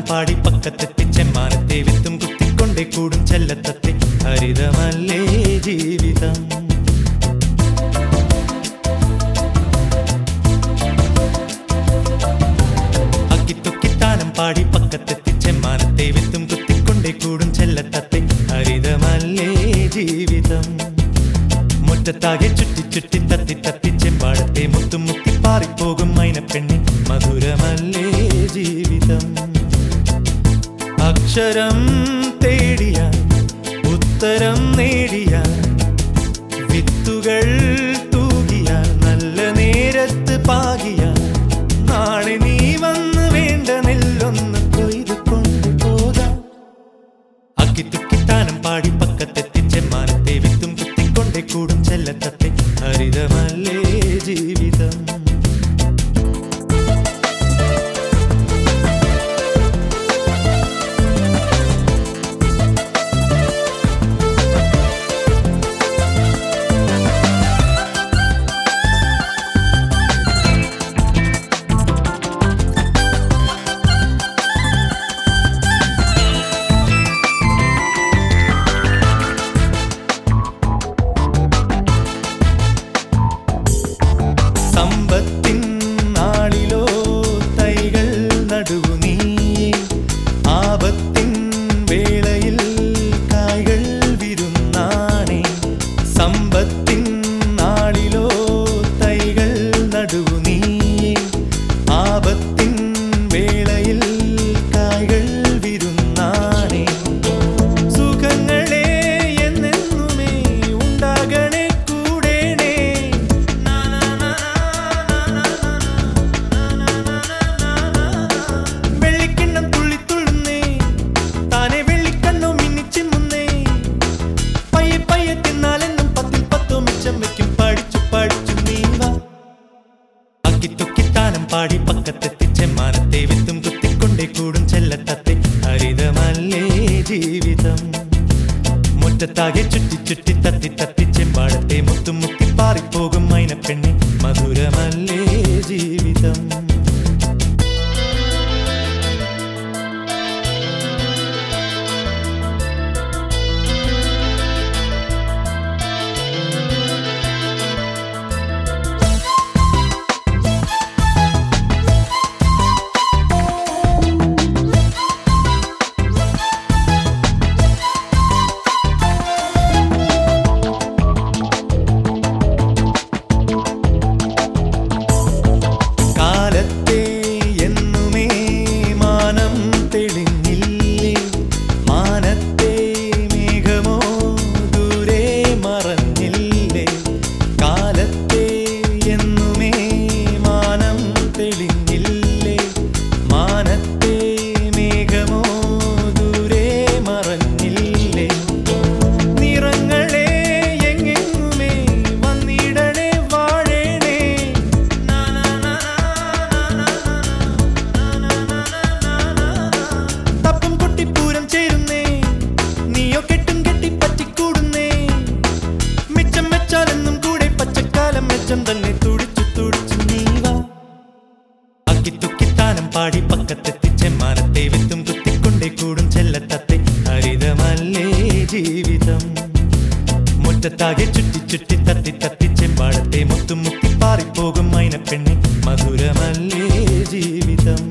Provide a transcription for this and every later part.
പാടി പക്കത്തെത്തി ചെമ്മാനത്തെ വിത്തും കുത്തിക്കൊണ്ടേ കൂടും ചെല്ലത്തത്തെ ഹരിതമല്ലേ ജീവിതം അക്കിത്തൊക്കിത്താനം പാടി പക്കത്തെത്തി ചെമ്മാനത്തെ വിത്തും കുത്തിക്കൊണ്ടേ കൂടും ചെല്ലത്തത്തെ ഹരിതമല്ലേ ജീവിതം മുറ്റത്താകെ ചുറ്റി ചുറ്റി തത്തി തത്തി ചെമ്പാടത്തെ മുത്തും മുത്തി പാറിപ്പോകും മൈനപ്പെണ്ണി മധുരമല്ലേ ജീവിതം അക്ഷരം തേടിയ ഉത്തരം നേടിയ വിത്തുകൾ തൂകിയ നല്ല നേരത്ത് പാകിയ നാളെ നീ വന്ന് വേണ്ട നെല്ലൊന്ന് കൊയ്തു കൊണ്ടുപോകാം അക്കിത്തുക്കിത്താനം പാടി പക്കത്തെത്തി ചെമ്മാനത്തെ വിത്തും കുത്തിക്കൊണ്ടേ കൂടും ചെല്ലത്തത്തെ ഹരിതമല്ലേ ജീവിതം സമ്പത്തിൻ നാളിലോ തൈകൾ നടുവു നീ ആപത്തിൻ വേളയിൽ കായ്കൾ വിരുന്നാണേ സമ്പത്തിൻ നാളിലോ തൈകൾ നടുവു നീ ആപത്തിൻ വേളയിൽ കായ്കൾ വിരുന്നാണേ സുഖങ്ങളെ എന്നെന്നുമേ ഉണ്ടാകണേ കൂടേണേ വെള്ളിക്കിണ്ണം തുള്ളിത്തുള്ളുന്നേ താനെ വെള്ളിക്കണ്ണോ മിന്നിച്ചിമ്മുന്നേ പയ്യെ പയ്യെ തിന്നാലെന്നും പത്തിൽ പത്തോ മിച്ചം വെക്കും പഠിച്ചു പഠിച്ചു നീവാ അക്കിത്തൊക്കിത്താനം പാടി പക്കത്തെത്തി ചെമ്മാനത്തെ വിത്തും കുത്തിക്കൊണ്ടേ കൂടും ചെല്ലത്തത്തെ ഹരിതമല്ലേ ജീവിതം മുറ്റത്താകെ ചുറ്റി ചുറ്റി തത്തി തത്തി ചെമ്പാടത്തെ മുത്തും മുത്തി പാറിപ്പോകും മൈനപ്പെണ്ണി മധുരമല്ലേ ജീവിതം കാലത്തെ എന്നുമേ മാനം തെളിഞ്ഞില്ലേ മാനത്തെ മേഘമോ ദൂരെ മറഞ്ഞില്ലേ കാലത്തെ എന്നുമേ മാനം തെളിഞ്ഞില്ലേ മാനത്തെ മേഘമോ ദൂരെ മറഞ്ഞില്ലേ നിറങ്ങളെ എങ്ങെങ്ങുമേ വന്നിടണേ വാഴണേ തപ്പും കൊട്ടിപ്പൂരം ചേരുന്നേ നീയോ കെട്ടും കെട്ടി പറ്റിക്കൂടുന്നേ മിച്ചം വെച്ചാലെന്നും കൂടെ പച്ചക്കാലം മെച്ചം തന്നെ തുടിച്ചു തുടിച്ചു നീവാ അക്കിത്തുക്കിത്താനം പാടി പക്കത്തെത്തി ചെമ്മാനത്തെ വിത്തും കുത്തിക്കൊണ്ടേ കൂടും ചെല്ലത്തത്തെ ഹരിതമല്ലേ ജീവിതം മുറ്റത്താകെ ചുറ്റി ചുറ്റി തത്തി തത്തി ചെമ്പാടത്തെ മുത്തും മുത്തി പാറിപ്പോകും മൈനപ്പെണ്ണി മധുരമല്ലേ ജീവിതം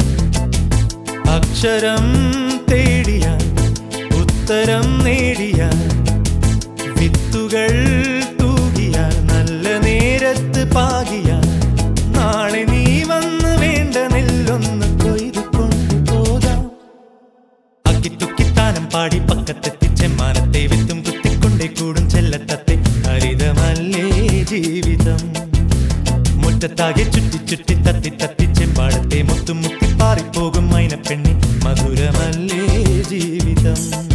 അക്ഷരം തേടിയ ഉത്തരം നേടിയ വിത്തുകൾ തൂകിയ നല്ല നേരത്ത് പാകിയ നാളെ നീ വന്ന് വേണ്ട നെല്ലൊന്ന് കൊയ്തു കൊണ്ടുപോകാം അക്കിത്തുക്കിത്താനം പാടി പക്കത്തെത്തി ചെമ്മാനത്തെ വിത്തും കുത്തിക്കൊണ്ടേ കൂടും ചെല്ലത്തത്തെ ഹരിതമല്ലേ ജീവിതം മുറ്റത്താകെ ചുറ്റി ചുറ്റി തത്തി തത്തി ചെമ്പാടത്തെ മുത്തും മുത്തി പാറിപ്പോകും മൈനപ്പെണ്ണി മധുരമല്ലേ ജീവിതം